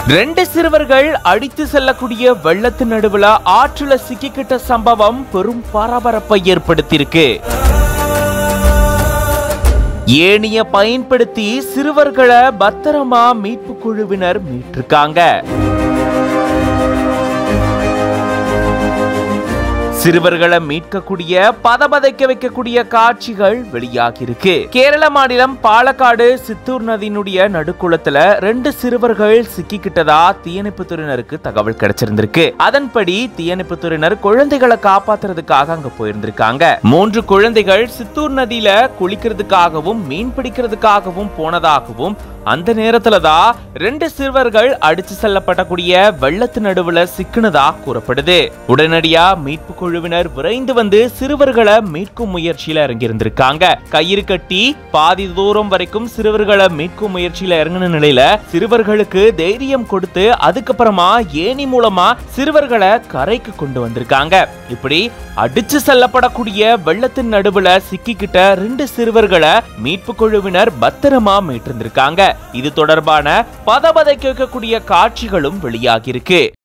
ரெண்டு சிறுவர்கள் அடித்து செல்லக்கூடிய வெள்ளத்தின் நடுவுல ஆற்றுல சிக்கிக்கிட்ட சம்பவம் பெரும் பரபரப்பை ஏற்படுத்தியிருக்கு ஏணிய பயன்படுத்தி சிறுவர்களை பத்திரமா மீட்பு குழுவினர் மீட்டிருக்காங்க சிறுவர்களை மீட்கக்கூடிய பதபதைக்க வைக்கக்கூடிய காட்சிகள் வெளியாகி இருக்கு கேரள மாநிலம் பாலக்காடு சித்தூர் நதியினுடைய நடுக்குளத்துல ரெண்டு சிறுவர்கள் சிக்கிக்கிட்டதா தீயணைப்புத் துறையினருக்கு தகவல் கிடைச்சிருந்திருக்கு அதன்படி தீயணைப்புத் துறையினர் குழந்தைகளை காப்பாத்துறதுக்காக அங்க போயிருந்திருக்காங்க மூன்று குழந்தைகள் சித்தூர் நதியில குளிக்கிறதுக்காகவும் மீன் பிடிக்கிறதுக்காகவும் போனதாகவும் அந்த நேரத்துல தான் ரெண்டு சிறுவர்கள் அடிச்சு செல்லப்படக்கூடிய வெள்ளத்து நடுவுல சிக்கினதா கூறப்படுது உடனடியா மீட்பு குழுவினர் விரைந்து வந்து சிறுவர்களை மீட்கும் முயற்சியில இறங்கியிருந்திருக்காங்க கயிறு கட்டி பாதி தூரம் வரைக்கும் சிறுவர்களை மீட்கும் முயற்சியில இறங்கின நிலையில சிறுவர்களுக்கு தைரியம் கொடுத்து அதுக்கப்புறமா ஏணி மூலமா சிறுவர்களை கரைக்கு கொண்டு வந்திருக்காங்க இப்படி அடிச்சு செல்லப்படக்கூடிய வெள்ளத்தின் நடுவுல சிக்கிக்கிட்ட ரெண்டு சிறுவர்களை மீட்பு குழுவினர் பத்திரமா மீட்டிருந்திருக்காங்க இது தொடர்பான பதபதைக்க வைக்கக்கூடிய காட்சிகளும் வெளியாகியிருக்கு